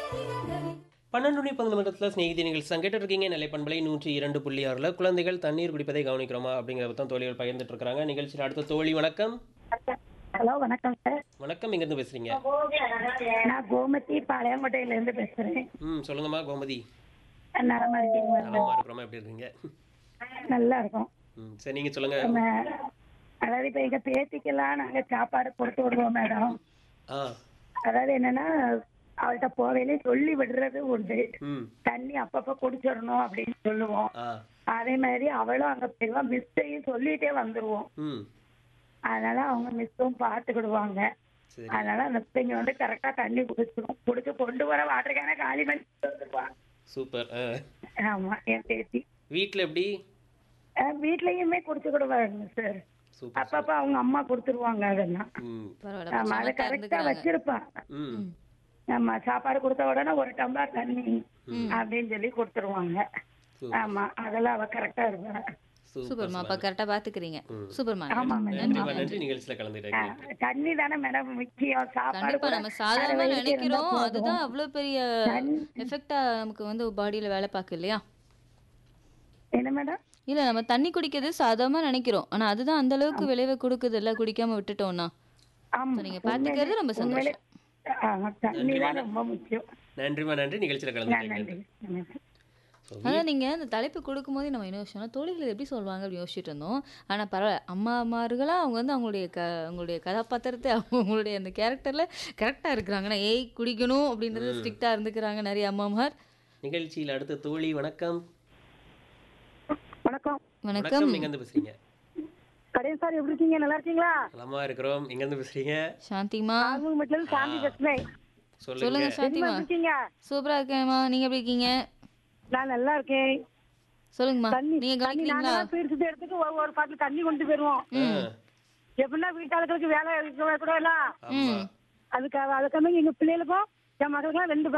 பன்னெண்டு மணி பதினொன்று மண்டலத்தில் ஸ்நேகிதி நிகழ்ச்சி கேட்டு இருக்கீங்க நிலை பண்பலை நூற்றி இரண்டு புள்ளி ஆறில் குழந்தைகள் தண்ணீர் குடிப்பதை கவனிக்கிறோமா அப்படிங்கிறத தான் தோழிகள் பகிர்ந்துட்டு இருக்காங்க நிகழ்ச்சியில் அடுத்த தோழி வணக்கம் ஹலோ வணக்கம் சார் வணக்கம் எங்கேருந்து பேசுறீங்க நான் கோமதி பாளையங்கோட்டையில இருந்து பேசுறேன் ம் சொல்லுங்கம்மா கோமதி நலமா இருக்கீங்களா நலமா இருக்கிறோமா எப்படி இருக்கீங்க நல்லா இருக்கும் ம் சரி நீங்கள் சொல்லுங்க நம்ம அதாவது இப்ப எங்க பேத்திக்கெல்லாம் நாங்க சாப்பாடு கொடுத்து விடுவோம் மேடம் ஆ அதாவது என்னன்னா அவள்கிட்ட போவையிலே சொல்லி விடுறது உண்டு ம் தண்ணி அப்பப்ப குடிச்சிடணும் அப்படின்னு சொல்லுவோம் ஆ அதே மாதிரி அவளும் அங்க போயிருவா மிஸ்ஸையும் சொல்லிட்டே வந்துருவோம் ம் அதனால அவங்க மிஸ்ஸும் பார்த்துக்கிடுவாங்க சரி அதனால அந்த பிள்ளைங்க வந்து கரெக்டா தண்ணி குடிச்சிடும் குடிச்சு கொண்டு வர வாட்டர் கேன காலி பண்ணி வந்துருவா சூப்பர் ஆ ஆமா என் பேத்தி வீட்டில் எப்படி அஹ் வீட்லயுமே குடிச்சுக்கிடுவாங்க சார் சூப்பர் அப்பப்ப அவங்க அம்மா கொடுத்துருவாங்க அதெல்லாம் ம் பரவாயில்ல ஆமா அதை சமத்தா கரெக்டா இருந்துக்கிறாங்க வச்சிருப்பாங்க ம் ஆமா சாப்பாடு கொடுத்த உடனே ஒரு டம்ளர் தண்ணி அப்படின்னு சொல்லி கொடுத்துருவாங்க சூப்பர் ஆமா அதெல்லாம் அவ கரெக்டா இருப்பா சூப்பர்மா அப்ப கரெக்டா பாத்துக்கிறீங்க சூப்பர்மா ஆமா மேடம் நன்றிம்மா நன்றி நிகழ்ச்சியில் கலந்துட்டேன் அஹ் தண்ணி தானே மேடம் முக்கியம் சாப்பாடு கண்டிப்பா கூட நம்ம சாதாரணமா அரை வயிறு இருந்தா நினைக்கிறோம் போதும். அதுதான் அவ்வளவு பெரிய எஃபெக்டா நமக்கு வந்து பாடியில வேலை பார்க்கு இல்லையா என்ன மேடம் இல்ல நம்ம தண்ணி குடிக்கிறது சாதாரணமா நினைக்கிறோம் ஆனா அதுதான் அந்த அளவுக்கு விளைவை கொடுக்குது இல்ல குடிக்காம விட்டுட்டோம்னா ஆமா So, நீங்க பாத்துக்கிறது ரொம்ப உண்மையிலே சந்தோஷம் ஆஹ் தண்ணி தான் ரொம்ப முக்கியம் நன்றிம்மா நன்றி நிகழ்ச்சியில் கலந்துட்டேங்க நன்றி நன்றி அதான் நீங்க அந்த தலைப்பு கொடுக்கும்போதே நம்ம என்ன யோசிச்சோம்னா தோழிகள் எப்படி சொல்லுவாங்க அப்படின்னு யோசிச்சுட்டு இருந்தோம் ஆனா பரவாயில்ல அம்மாமார்களா அவங்க வந்து அவங்களுடைய க அவங்களுடைய கதாபாத்திரத்தை அவங்களுடைய அந்த கேரக்டர்ல கரெக்டா இருக்கிறாங்கன்னா ஏய் குடிக்கணும் அப்படின்றது ஸ்ட்ரிக்டா இருந்துக்கிறாங்க நிறைய அம்மாமார் நிகழ்ச்சியில் அடுத்த தோழி வணக்கம் வணக்கம் வணக்கம் வணக்கம் எங்கேருந்து பேசுறீங்க கடையன் சார் எப்படி இருக்கீங்க நல்லா இருக்கீங்களா நலமா இருக்கிறோம் எங்கேருந்து பேசுறீங்க சாந்திமா அவங்க மட்டும் இருந்து சாந்தி பேசுறேன் சொல்லுங்க சொல்லுங்க சாந்திமா இருக்கீங்க சூப்பரா இருக்கேம்மா நீங்க எப்படி இருக்கீங்க நான் நல்லா இருக்கேன் சொல்லுங்கம்மா தண்ணி நீங்க தண்ணி கவனிக்கிறீங்களா நாங்களாம் பீடிச்சு எடுத்துட்டு ஒவ்வொரு பாட்டில் தண்ணி கொண்டு போயிருவோம் ஆ, எப்படின்னா வீட்டாளுகளுக்கு வேலை இருக்க கூட எல்லாம் ஆமா அதுக்காக அதுக்காக எங்க பிள்ளைகளுக்கும் என் மகளுக்கெல்லாம் ரெண்டு